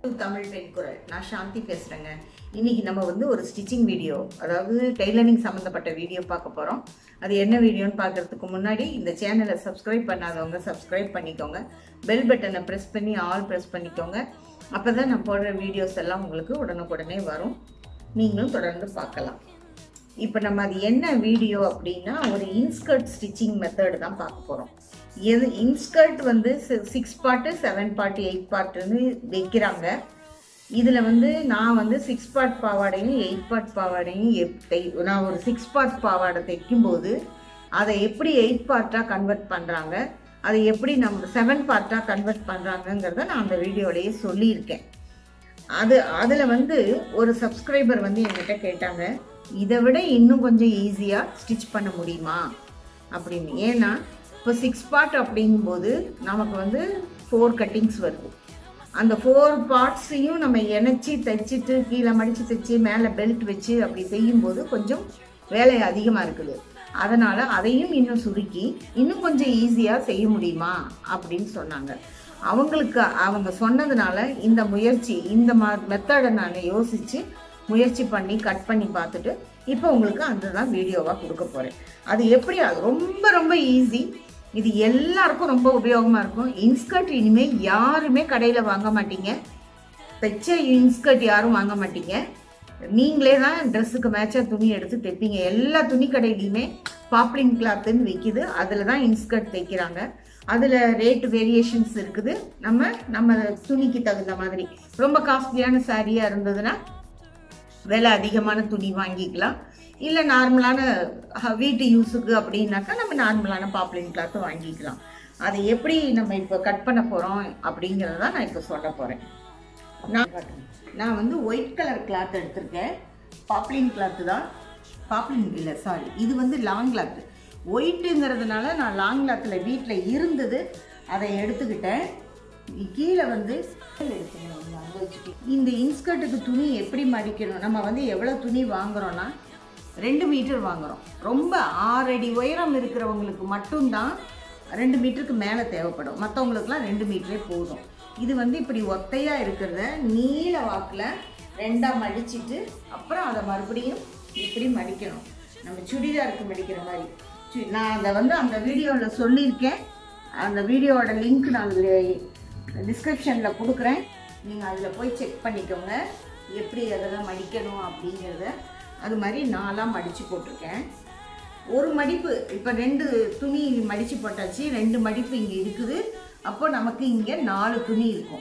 தமிழ் பெண் குரல் நான் சாந்தி பேசுகிறேங்க இன்னைக்கு நம்ம வந்து ஒரு ஸ்டிச்சிங் வீடியோ அதாவது டெய்லரிங் சம்மந்தப்பட்ட வீடியோ பார்க்க போகிறோம் அது என்ன வீடியோன்னு பார்க்கறதுக்கு முன்னாடி இந்த சேனலை சப்ஸ்கிரைப் பண்ணாதவங்க சப்ஸ்கிரைப் பண்ணிக்கோங்க பெல் பட்டனை ப்ரெஸ் பண்ணி ஆல் ப்ரெஸ் பண்ணிக்கோங்க அப்போ தான் நான் போடுற வீடியோஸ் எல்லாம் உங்களுக்கு உடனுக்குடனே வரும் நீங்களும் தொடர்ந்து பார்க்கலாம் இப்போ நம்ம அது என்ன வீடியோ அப்படின்னா ஒரு இன்ஸ்கர்ட் ஸ்டிச்சிங் மெத்தட் தான் பார்க்க போகிறோம் எது இன்ஸ்கர்ட் வந்து six part seven part eight பார்ட்டுன்னு வைக்கிறாங்க இதில் வந்து நான் வந்து சிக்ஸ் பார்ட் பாவாடையும் எயிட் பார்ட் பாவாடையும் எப் தை நான் ஒரு சிக்ஸ் பார்ட் பாவாடை தைக்கும்போது அதை எப்படி எயிட் பார்ட்டாக கன்வெர்ட் பண்ணுறாங்க அதை எப்படி நம்ம செவன் பார்ட்டாக கன்வெர்ட் பண்ணுறாங்கங்கிறத நான் அந்த வீடியோலேயே சொல்லியிருக்கேன் அது அதில் வந்து ஒரு சப்ஸ்கிரைபர் வந்து என்கிட்ட கேட்டாங்க இதை விட இன்னும் கொஞ்சம் ஈஸியாக ஸ்டிச் பண்ண முடியுமா அப்படின்னு ஏன்னா இப்போ சிக்ஸ் பார்ட் அப்படிங்கும்போது நமக்கு வந்து ஃபோர் கட்டிங்ஸ் வருது அந்த ஃபோர் பார்ட்ஸையும் நம்ம இணைச்சி தைச்சிட்டு கீழே மடித்து தைச்சி மேலே பெல்ட் வச்சு அப்படி செய்யும்போது கொஞ்சம் வேலை அதிகமாக இருக்குது அதனால் அதையும் இன்னும் சுருக்கி இன்னும் கொஞ்சம் ஈஸியாக செய்ய முடியுமா அப்படின்னு சொன்னாங்க அவங்களுக்கு அவங்க சொன்னதுனால இந்த முயற்சி இந்த மா மெத்தடை நான் யோசித்து முயற்சி பண்ணி கட் பண்ணி பார்த்துட்டு இப்போ உங்களுக்கு அந்த தான் வீடியோவாக கொடுக்க போகிறேன் அது எப்படி அது ரொம்ப ரொம்ப ஈஸி இது எல்லாருக்கும் ரொம்ப உபயோகமாக இருக்கும் இன்ஸ்கர்ட் இனிமேல் யாருமே கடையில் வாங்க மாட்டீங்க தைச்ச இன்ஸ்கர்ட் யாரும் வாங்க மாட்டீங்க நீங்களே தான் ட்ரெஸ்ஸுக்கு மேட்சாக துணி எடுத்து தைப்பீங்க எல்லா துணி கடையிலையுமே பாப்ளின் கிளாத்துன்னு விற்கிது அதில் தான் இன்ஸ்கர்ட் தைக்கிறாங்க அதில் ரேட் வேரியேஷன்ஸ் இருக்குது நம்ம நம்ம துணிக்கு தகுந்த மாதிரி ரொம்ப காஸ்ட்லியான சாரியாக இருந்ததுன்னா விலை அதிகமான துணி வாங்கிக்கலாம் இல்லை நார்மலான வீட்டு யூஸுக்கு அப்படின்னாக்கா நம்ம நார்மலான பாப்ளின் கிளாத்து வாங்கிக்கலாம் அதை எப்படி நம்ம இப்போ கட் பண்ண போகிறோம் அப்படிங்கிறத நான் இப்போ சொல்ல போகிறேன் நான் நான் வந்து ஒயிட் கலர் கிளாத் எடுத்திருக்கேன் பாப்ளின் கிளாத்து தான் பாப்ளின் இல்லை சாரி இது வந்து லாங் கிளாத்து ஒயிட்டுங்கிறதுனால நான் லாங் கிளாத்தில் வீட்டில் இருந்தது அதை எடுத்துக்கிட்டேன் கீழே வந்து இந்த இன்ஸ்கர்ட்டுக்கு துணி எப்படி மடிக்கணும் நம்ம வந்து எவ்வளோ துணி வாங்குறோன்னா ரெண்டு மீட்டர் வாங்குகிறோம் ரொம்ப ஆறடி உயரம் இருக்கிறவங்களுக்கு மட்டும்தான் ரெண்டு மீட்டருக்கு மேலே தேவைப்படும் மற்றவங்களுக்குலாம் ரெண்டு மீட்டரே போதும் இது வந்து இப்படி ஒத்தையாக இருக்கிறத நீல வாக்கில் ரெண்டாக மடிச்சிட்டு அப்புறம் அதை மறுபடியும் இப்படி மடிக்கணும் நம்ம சுடிதாருக்கு மடிக்கிற மாதிரி சு- நான் அதை வந்து அந்த வீடியோவில் சொல்லியிருக்கேன் அந்த வீடியோவோட லிங்க் நான் டிஸ்கிரிப்ஷனில் கொடுக்குறேன் நீங்கள் அதில் போய் செக் பண்ணிக்கோங்க எப்படி அதெல்லாம் மடிக்கணும் அப்படிங்கிறத அது மாதிரி நாலாக மடித்து போட்டிருக்கேன் ஒரு மடிப்பு இப்போ ரெண்டு துணி மடித்து போட்டாச்சு ரெண்டு மடிப்பு இங்கே இருக்குது அப்போ நமக்கு இங்கே நாலு துணி இருக்கும்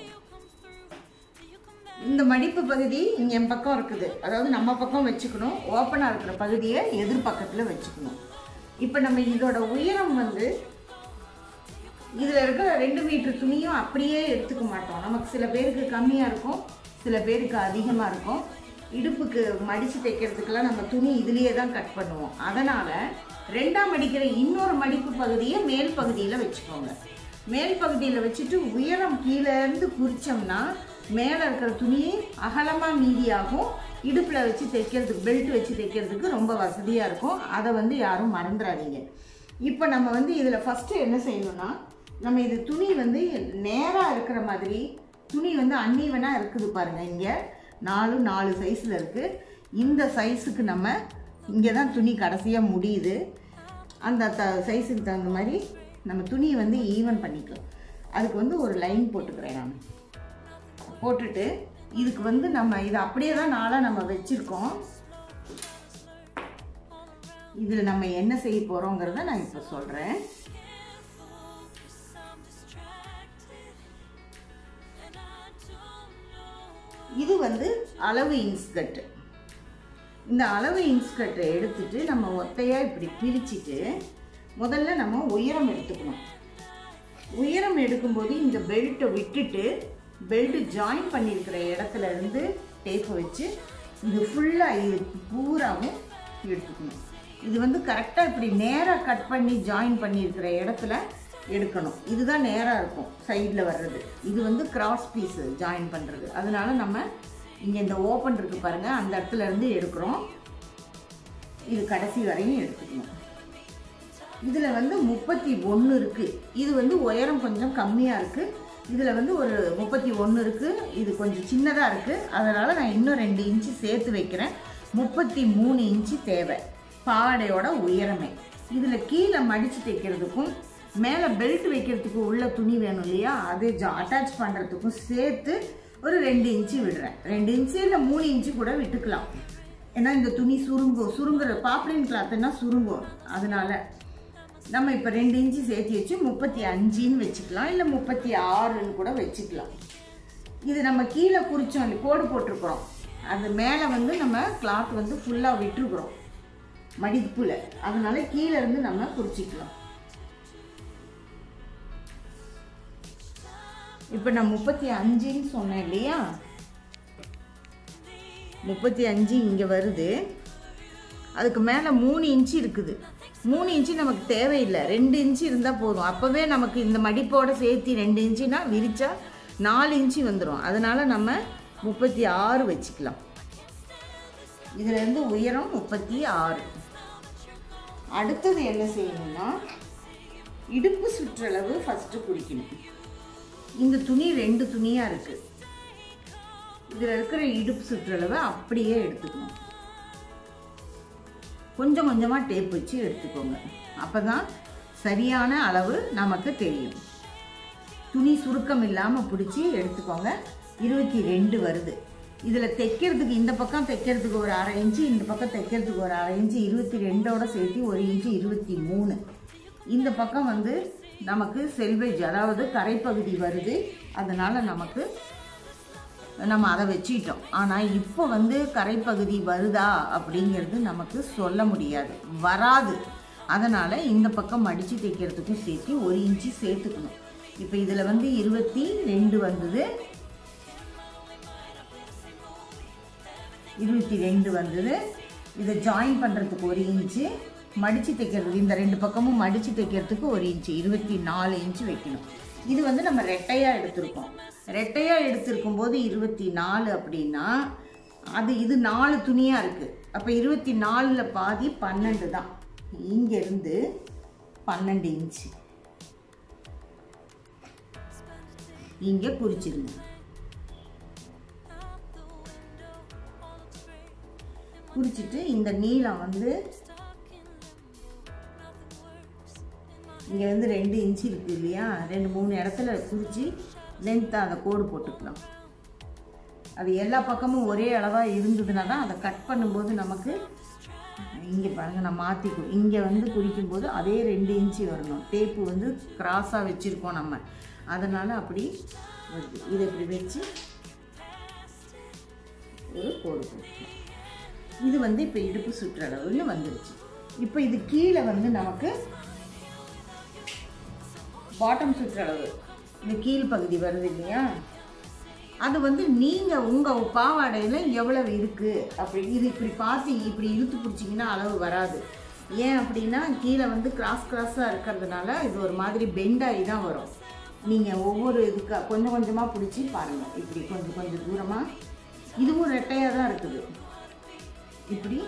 இந்த மடிப்பு பகுதி இங்கே என் பக்கம் இருக்குது அதாவது நம்ம பக்கம் வச்சுக்கணும் ஓப்பனாக இருக்கிற பகுதியை எதிர் பக்கத்தில் வச்சுக்கணும் இப்போ நம்ம இதோட உயரம் வந்து இதில் இருக்கிற ரெண்டு மீட்டர் துணியும் அப்படியே எடுத்துக்க மாட்டோம் நமக்கு சில பேருக்கு கம்மியாக இருக்கும் சில பேருக்கு அதிகமாக இருக்கும் இடுப்புக்கு மடித்து தைக்கிறதுக்கெல்லாம் நம்ம துணி இதுலேயே தான் கட் பண்ணுவோம் அதனால் ரெண்டாம் மடிக்கிற இன்னொரு மடிப்பு பகுதியை மேல் பகுதியில் வச்சுக்கோங்க மேல் பகுதியில் வச்சுட்டு உயரம் கீழே இருந்து குறிச்சோம்னா மேலே இருக்கிற துணி அகலமாக மீதியாகும் இடுப்பில் வச்சு தைக்கிறதுக்கு பெல்ட் வச்சு தைக்கிறதுக்கு ரொம்ப வசதியாக இருக்கும் அதை வந்து யாரும் மறந்துடாதீங்க இப்போ நம்ம வந்து இதில் ஃபஸ்ட்டு என்ன செய்யணும்னா நம்ம இது துணி வந்து நேராக இருக்கிற மாதிரி துணி வந்து அன்னீவனாக இருக்குது பாருங்கள் இங்கே நாலு நாலு சைஸில் இருக்குது இந்த சைஸுக்கு நம்ம இங்கே தான் துணி கடைசியாக முடியுது அந்த த சைஸுக்கு தகுந்த மாதிரி நம்ம துணியை வந்து ஈவன் பண்ணிக்கலாம் அதுக்கு வந்து ஒரு லைன் போட்டுக்கிறேன் நான் போட்டுட்டு இதுக்கு வந்து நம்ம இதை அப்படியே தான் நாளாக நம்ம வச்சுருக்கோம் இதில் நம்ம என்ன செய்ய போகிறோங்கிறத நான் இப்போ சொல்கிறேன் இது வந்து அளவு இன்ஸ்கர்ட் இந்த அளவு இன்ஸ்கர்ட்டை எடுத்துட்டு நம்ம ஒத்தையாக இப்படி பிரிச்சுட்டு முதல்ல நம்ம உயரம் எடுத்துக்கணும் உயரம் எடுக்கும்போது இந்த பெல்ட்டை விட்டுட்டு பெல்ட் ஜாயின் பண்ணியிருக்கிற இடத்துல இருந்து டேப்பை வச்சு இது ஃபுல்லாக இது பூராவும் எடுத்துக்கணும் இது வந்து கரெக்டாக இப்படி நேராக கட் பண்ணி ஜாயின் பண்ணியிருக்கிற இடத்துல எடுக்கணும் இதுதான் நேராக இருக்கும் சைடில் வர்றது இது வந்து கிராஸ் பீஸு ஜாயின் பண்ணுறது அதனால நம்ம இங்கே இந்த ஓப்பன் இருக்குது பாருங்கள் அந்த இடத்துல இருந்து எடுக்கிறோம் இது கடைசி வரையும் எடுத்துக்கணும் இதில் வந்து முப்பத்தி ஒன்று இருக்குது இது வந்து உயரம் கொஞ்சம் கம்மியாக இருக்குது இதில் வந்து ஒரு முப்பத்தி ஒன்று இருக்குது இது கொஞ்சம் சின்னதாக இருக்குது அதனால் நான் இன்னும் ரெண்டு இன்ச்சு சேர்த்து வைக்கிறேன் முப்பத்தி மூணு இன்ச்சு தேவை பாவாடையோட உயரமே இதில் கீழே மடித்து தைக்கிறதுக்கும் மேலே பெல்ட் வைக்கிறதுக்கு உள்ள துணி வேணும் இல்லையா அது ஜா அட்டாச் பண்ணுறதுக்கும் சேர்த்து ஒரு ரெண்டு இன்ச்சு விடுறேன் ரெண்டு இன்ச்சு இல்லை மூணு இன்ச்சு கூட விட்டுக்கலாம் ஏன்னா இந்த துணி சுருங்கும் சுருங்குற பாப்ளின் கிளாத்துன்னா சுருங்கும் அதனால நம்ம இப்போ ரெண்டு இன்ச்சு சேர்த்து வச்சு முப்பத்தி அஞ்சுன்னு வச்சுக்கலாம் இல்லை முப்பத்தி ஆறுன்னு கூட வச்சுக்கலாம் இது நம்ம கீழே குறிச்சோம் இல்லை கோடு போட்டிருக்கிறோம் அது மேலே வந்து நம்ம கிளாத் வந்து ஃபுல்லாக விட்டுருக்குறோம் மடிப்புல அதனால கீழே இருந்து நம்ம குறிச்சிக்கலாம் இப்போ நான் முப்பத்தி அஞ்சுன்னு சொன்னேன் இல்லையா முப்பத்தி அஞ்சு இங்கே வருது அதுக்கு மேலே மூணு இன்ச்சு இருக்குது மூணு இன்ச்சு நமக்கு தேவையில்லை ரெண்டு இன்ச்சு இருந்தால் போதும் அப்போவே நமக்கு இந்த மடிப்போட சேர்த்து ரெண்டு இன்ச்சுனா விரிச்சா நாலு இன்ச்சு வந்துடும் அதனால நம்ம முப்பத்தி ஆறு வச்சுக்கலாம் இதுலேருந்து உயரம் முப்பத்தி ஆறு அடுத்தது என்ன செய்யணும்னா இடுப்பு சுற்றளவு ஃபஸ்ட்டு குறிக்கணும் இந்த துணி ரெண்டு துணியாக இருக்குது இதில் இருக்கிற இடுப்பு சுற்றளவை அப்படியே எடுத்துக்கணும் கொஞ்சம் கொஞ்சமாக டேப் வச்சு எடுத்துக்கோங்க அப்போ தான் சரியான அளவு நமக்கு தெரியும் துணி சுருக்கம் இல்லாமல் பிடிச்சி எடுத்துக்கோங்க இருபத்தி ரெண்டு வருது இதில் தைக்கிறதுக்கு இந்த பக்கம் தைக்கிறதுக்கு ஒரு அரை இன்ச்சு இந்த பக்கம் தைக்கிறதுக்கு ஒரு அரை இன்ச்சு இருபத்தி ரெண்டோட சேர்த்து ஒரு இன்ச்சு இருபத்தி மூணு இந்த பக்கம் வந்து நமக்கு செல்வேஜ் அதாவது கரைப்பகுதி வருது அதனால் நமக்கு நம்ம அதை வச்சுக்கிட்டோம் ஆனால் இப்போ வந்து கரைப்பகுதி வருதா அப்படிங்கிறது நமக்கு சொல்ல முடியாது வராது அதனால் இந்த பக்கம் மடித்து தைக்கிறதுக்கும் சேர்த்து ஒரு இன்ச்சு சேர்த்துக்கணும் இப்போ இதில் வந்து இருபத்தி ரெண்டு வந்தது இருபத்தி ரெண்டு வந்தது இதை ஜாயின் பண்ணுறதுக்கு ஒரு இன்ச்சு மடித்து தைக்கிறதுக்கு இந்த ரெண்டு பக்கமும் மடித்து தைக்கிறதுக்கு ஒரு இன்ச்சு இருபத்தி நாலு இன்ச்சு வைக்கணும் இது வந்து நம்ம ரெட்டையாக எடுத்திருக்கோம் ரெட்டையாக எடுத்திருக்கும் போது இருபத்தி நாலு அப்படின்னா அது இது நாலு துணியாக இருக்குது அப்போ இருபத்தி நாலில் பாதி பன்னெண்டு தான் இங்கேருந்து பன்னெண்டு இன்ச்சு இங்கே குறிச்சிருங்க குறிச்சிட்டு இந்த நீளம் வந்து இங்கே வந்து ரெண்டு இன்ச்சு இருக்குது இல்லையா ரெண்டு மூணு இடத்துல குறித்து லென்த்தாக அதை கோடு போட்டுக்கலாம் அது எல்லா பக்கமும் ஒரே அளவாக இருந்ததுன்னா தான் அதை கட் பண்ணும்போது நமக்கு இங்கே பாருங்கள் நான் மாற்றி இங்கே வந்து குறிக்கும்போது அதே ரெண்டு இன்ச்சு வரணும் டேப்பு வந்து கிராஸாக வச்சுருக்கோம் நம்ம அதனால் அப்படி வருது இதை இப்படி வச்சு ஒரு கோடு போட்டுக்கலாம் இது வந்து இப்போ இடுப்பு சுற்றளவுன்னு வந்துருச்சு இப்போ இது கீழே வந்து நமக்கு பாட்டம் சுற்றளவு இந்த கீழ் பகுதி வருது இல்லையா அது வந்து நீங்கள் உங்கள் பாவாடையில் எவ்வளவு இருக்குது அப்படி இது இப்படி பார்த்து இப்படி இழுத்து பிடிச்சிங்கன்னா அளவு வராது ஏன் அப்படின்னா கீழே வந்து கிராஸ் கிராஸாக இருக்கிறதுனால இது ஒரு மாதிரி பெண்டாகி தான் வரும் நீங்கள் ஒவ்வொரு இதுக்கு கொஞ்சம் கொஞ்சமாக பிடிச்சி பாருங்கள் இப்படி கொஞ்சம் கொஞ்சம் தூரமாக இதுவும் ரெட்டையாக தான் இருக்குது இப்படி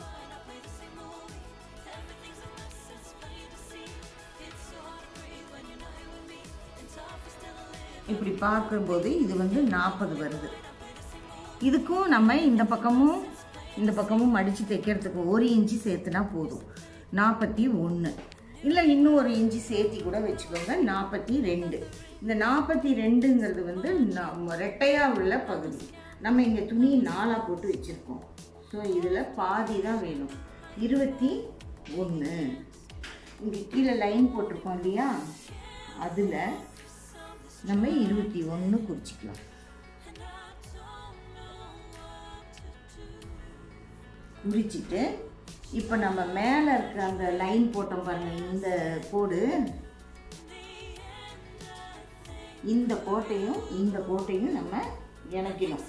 இப்படி பார்க்கும்போது இது வந்து நாற்பது வருது இதுக்கும் நம்ம இந்த பக்கமும் இந்த பக்கமும் மடித்து தைக்கிறதுக்கு ஒரு இன்ச்சு சேர்த்துனா போதும் நாற்பத்தி ஒன்று இல்லை இன்னும் ஒரு இன்ச்சு சேர்த்தி கூட வச்சுக்கோங்க நாற்பத்தி ரெண்டு இந்த நாற்பத்தி ரெண்டுங்கிறது வந்து நம்ம ரெட்டையாக உள்ள பகுதி நம்ம இங்கே துணி நாலாக போட்டு வச்சுருக்கோம் ஸோ இதில் பாதி தான் வேணும் இருபத்தி ஒன்று இங்கே கீழே லைன் போட்டிருக்கோம் இல்லையா அதில் நம்ம இருபத்தி ஒன்று குறிச்சிக்கலாம் குறிச்சிட்டு இப்போ நம்ம மேலே இருக்க அந்த லைன் போட்டோம் பாருங்க இந்த கோடு இந்த கோட்டையும் இந்த கோட்டையும் நம்ம இணைக்கணும்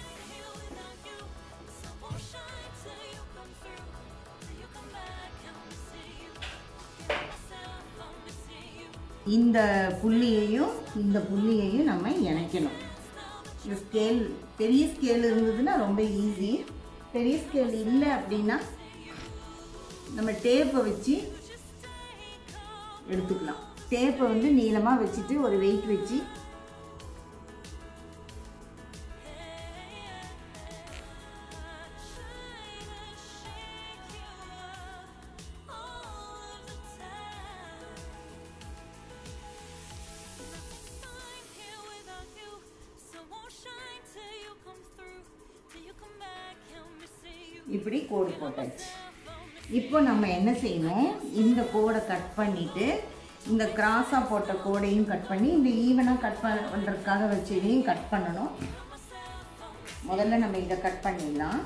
இந்த புள்ளியையும் இந்த புள்ளியையும் நம்ம இணைக்கணும் இந்த ஸ்கேல் பெரிய ஸ்கேல் இருந்ததுன்னா ரொம்ப ஈஸி பெரிய ஸ்கேல் இல்லை அப்படின்னா நம்ம டேப்பை வச்சு எடுத்துக்கலாம் டேப்பை வந்து நீளமாக வச்சுட்டு ஒரு வெயிட் வச்சு இப்படி கோடு போட்டாச்சு இப்போ நம்ம என்ன செய்யணும் இந்த கோடை கட் பண்ணிவிட்டு இந்த கிராஸாக போட்ட கோடையும் கட் பண்ணி இந்த ஈவனாக கட் பண்ணுறதுக்காக வச்சு இதையும் கட் பண்ணணும் முதல்ல நம்ம இதை கட் பண்ணிடலாம்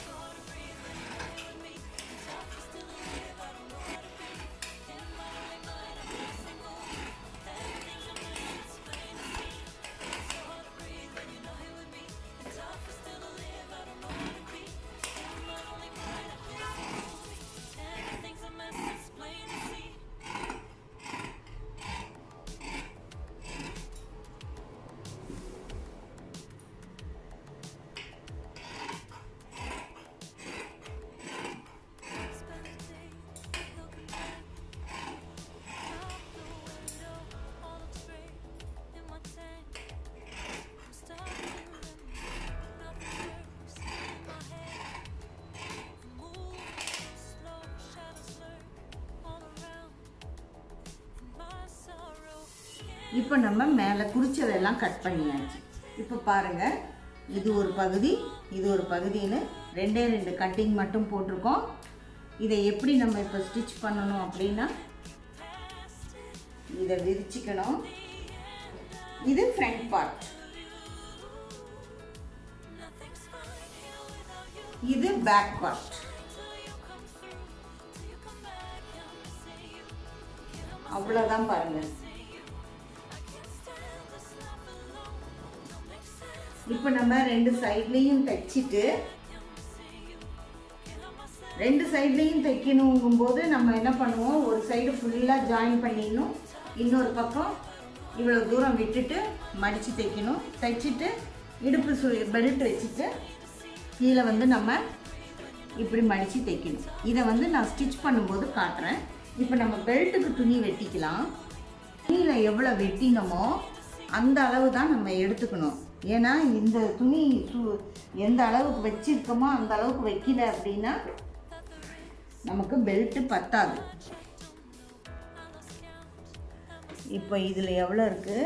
இப்போ நம்ம மேலே குறிச்சதெல்லாம் கட் பண்ணியாச்சு இப்போ பாருங்கள் இது ஒரு பகுதி இது ஒரு பகுதின்னு ரெண்டே ரெண்டு கட்டிங் மட்டும் போட்டிருக்கோம் இதை எப்படி நம்ம இப்போ ஸ்டிச் பண்ணணும் அப்படின்னா இதை விரிச்சிக்கணும் இது ஃப்ரண்ட் பார்ட் இது பேக் பார்ட் அவ்வளோதான் பாருங்கள் இப்போ நம்ம ரெண்டு சைட்லேயும் தைச்சிட்டு ரெண்டு சைட்லேயும் தைக்கணுங்கும் போது நம்ம என்ன பண்ணுவோம் ஒரு சைடு ஃபுல்லாக ஜாயின் பண்ணிடணும் இன்னொரு பக்கம் இவ்வளோ தூரம் விட்டுட்டு மடித்து தைக்கணும் தைச்சிட்டு இடுப்பு சு பெல்ட் வச்சுட்டு கீழே வந்து நம்ம இப்படி மடித்து தைக்கணும் இதை வந்து நான் ஸ்டிச் பண்ணும்போது காட்டுறேன் இப்போ நம்ம பெல்ட்டுக்கு துணி வெட்டிக்கலாம் துணியில் எவ்வளோ வெட்டினமோ அந்த அளவு தான் நம்ம எடுத்துக்கணும் ஏன்னா இந்த துணி சு எந்த அளவுக்கு வச்சிருக்கோமோ அந்த அளவுக்கு வைக்கல அப்படின்னா நமக்கு பெல்ட்டு பத்தாது இப்போ இதில் எவ்வளோ இருக்குது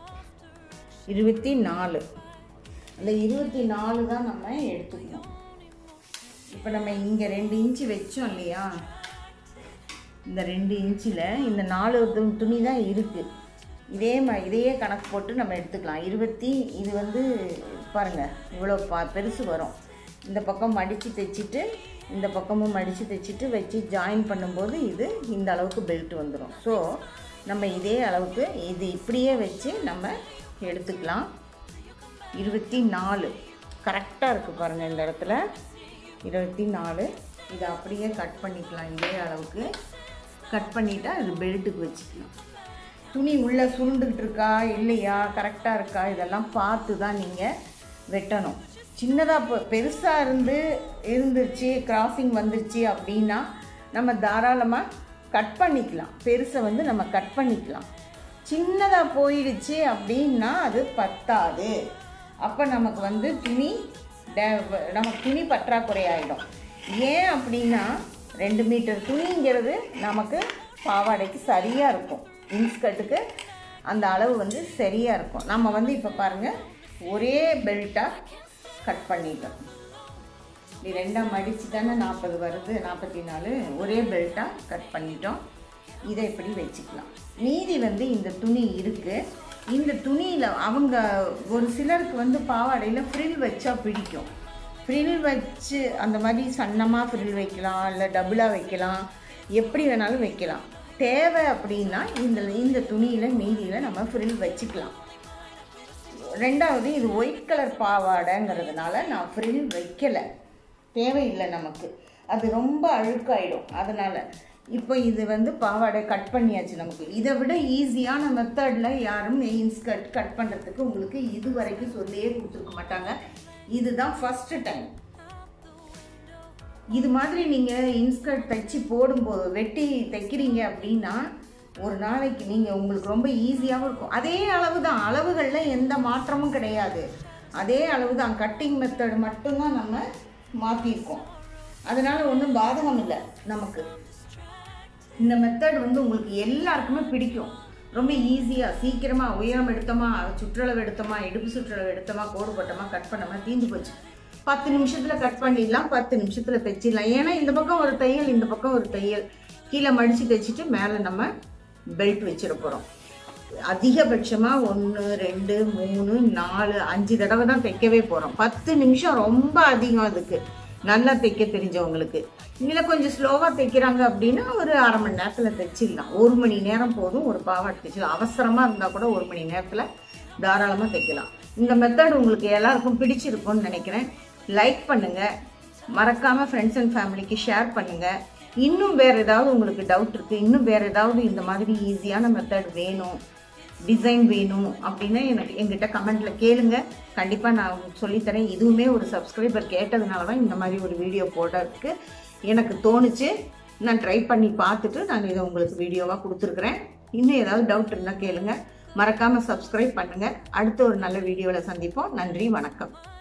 இருபத்தி நாலு அந்த இருபத்தி நாலு தான் நம்ம எடுத்துக்கணும் இப்போ நம்ம இங்கே ரெண்டு இன்ச்சு வச்சோம் இல்லையா இந்த ரெண்டு இன்ச்சில் இந்த நாலு து- துணி தான் இருக்குது இதே மா இதையே கணக்கு போட்டு நம்ம எடுத்துக்கலாம் இருபத்தி இது வந்து பாருங்கள் இவ்வளோ பா பெருசு வரும் இந்த பக்கம் மடித்து தைச்சிட்டு இந்த பக்கமும் மடித்து தைச்சிட்டு வச்சு ஜாயின் பண்ணும்போது இது இந்த அளவுக்கு பெல்ட் வந்துடும் ஸோ நம்ம இதே அளவுக்கு இது இப்படியே வச்சு நம்ம எடுத்துக்கலாம் இருபத்தி நாலு கரெக்டாக இருக்குது பாருங்கள் இந்த இடத்துல இருபத்தி நாலு இதை அப்படியே கட் பண்ணிக்கலாம் இதே அளவுக்கு கட் பண்ணிட்டா இது பெல்ட்டுக்கு வச்சுக்கலாம் துணி உள்ளே சுருண்டுக்கிட்டு இருக்கா இல்லையா கரெக்டாக இருக்கா இதெல்லாம் பார்த்து தான் நீங்கள் வெட்டணும் சின்னதாக இப்போ பெருசாக இருந்து இருந்துருச்சு கிராசிங் வந்துருச்சு அப்படின்னா நம்ம தாராளமாக கட் பண்ணிக்கலாம் பெருசை வந்து நம்ம கட் பண்ணிக்கலாம் சின்னதாக போயிடுச்சு அப்படின்னா அது பத்தாது அப்போ நமக்கு வந்து துணி டே- நமக்கு துணி பற்றாக்குறை ஆகிடும் ஏன் அப்படின்னா ரெண்டு மீட்டர் துணிங்கிறது நமக்கு பாவாடைக்கு சரியாக இருக்கும் இன்ஸ்கர்ட்டுக்கு அந்த அளவு வந்து சரியாக இருக்கும் நம்ம வந்து இப்போ பாருங்கள் ஒரே பெல்ட்டாக கட் பண்ணிட்டோம் இப்படி ரெண்டாக மடித்து தானே நாற்பது வருது நாற்பத்தி நாலு ஒரே பெல்ட்டாக கட் பண்ணிட்டோம் இதை இப்படி வச்சுக்கலாம் மீதி வந்து இந்த துணி இருக்குது இந்த துணியில் அவங்க ஒரு சிலருக்கு வந்து பாவாடையில் ஃப்ரில் வச்சா பிடிக்கும் ஃப்ரில் வச்சு அந்த மாதிரி சன்னமாக ஃப்ரில் வைக்கலாம் இல்லை டபுளாக வைக்கலாம் எப்படி வேணாலும் வைக்கலாம் தேவை அப்படின்னா இந்த இந்த துணியில் மீதியில் நம்ம ஃப்ரில் வச்சுக்கலாம் ரெண்டாவது இது ஒயிட் கலர் பாவாடைங்கிறதுனால நான் ஃப்ரில் வைக்கலை தேவையில்லை நமக்கு அது ரொம்ப அழுக்காயிடும் அதனால் இப்போ இது வந்து பாவாடை கட் பண்ணியாச்சு நமக்கு இதை விட ஈஸியான மெத்தடில் யாரும் இன்ஸ்கர்ட் கட் பண்ணுறதுக்கு உங்களுக்கு இது வரைக்கும் சொல்லியே கொடுத்துருக்க மாட்டாங்க இதுதான் ஃபஸ்ட்டு டைம் இது மாதிரி நீங்கள் இன்ஸ்கர்ட் தைச்சி போடும்போது வெட்டி தைக்கிறீங்க அப்படின்னா ஒரு நாளைக்கு நீங்கள் உங்களுக்கு ரொம்ப ஈஸியாகவும் இருக்கும் அதே அளவு தான் அளவுகளில் எந்த மாற்றமும் கிடையாது அதே அளவு தான் கட்டிங் மெத்தட் மட்டும்தான் நம்ம மாற்றிருக்கோம் அதனால் ஒன்றும் பாதகம் இல்லை நமக்கு இந்த மெத்தட் வந்து உங்களுக்கு எல்லாருக்குமே பிடிக்கும் ரொம்ப ஈஸியாக சீக்கிரமாக உயரம் எடுத்தோமா சுற்றளவு எடுத்தோமா இடுப்பு சுற்றளவு எடுத்தோமா கோடு போட்டோமா கட் பண்ணோமா தீந்து போச்சு பத்து நிமிஷத்துல கட் பண்ணிடலாம் பத்து நிமிஷத்துல தைச்சிடலாம் ஏன்னா இந்த பக்கம் ஒரு தையல் இந்த பக்கம் ஒரு தையல் கீழே மடிச்சு தைச்சிட்டு மேலே நம்ம பெல்ட் வச்சிட போகிறோம் அதிகபட்சமாக ஒன்று ரெண்டு மூணு நாலு அஞ்சு தடவை தான் தைக்கவே போகிறோம் பத்து நிமிஷம் ரொம்ப அதிகம் அதுக்கு நல்லா தைக்க தெரிஞ்சவங்களுக்கு இல்லை கொஞ்சம் ஸ்லோவாக தைக்கிறாங்க அப்படின்னா ஒரு அரை மணி நேரத்தில் தைச்சிடலாம் ஒரு மணி நேரம் போதும் ஒரு பாவாடை தைச்சிடலாம் அவசரமாக இருந்தால் கூட ஒரு மணி நேரத்தில் தாராளமாக தைக்கலாம் இந்த மெத்தட் உங்களுக்கு எல்லாருக்கும் பிடிச்சிருக்கும்னு நினைக்கிறேன் லைக் பண்ணுங்கள் மறக்காமல் ஃப்ரெண்ட்ஸ் அண்ட் ஃபேமிலிக்கு ஷேர் பண்ணுங்கள் இன்னும் வேறு ஏதாவது உங்களுக்கு டவுட் இருக்குது இன்னும் வேறு ஏதாவது இந்த மாதிரி ஈஸியான மெத்தட் வேணும் டிசைன் வேணும் அப்படின்னு எனக்கு எங்கிட்ட கமெண்ட்ல கேளுங்க கண்டிப்பாக நான் உங்களுக்கு சொல்லித்தரேன் இதுவுமே ஒரு சப்ஸ்கிரைபர் கேட்டதுனால தான் இந்த மாதிரி ஒரு வீடியோ போடுறதுக்கு எனக்கு தோணுச்சு நான் ட்ரை பண்ணி பார்த்துட்டு நான் இதை உங்களுக்கு வீடியோவாக கொடுத்துருக்குறேன் இன்னும் ஏதாவது டவுட் இருந்தால் கேளுங்க மறக்காமல் சப்ஸ்கிரைப் பண்ணுங்கள் அடுத்த ஒரு நல்ல வீடியோவில் சந்திப்போம் நன்றி வணக்கம்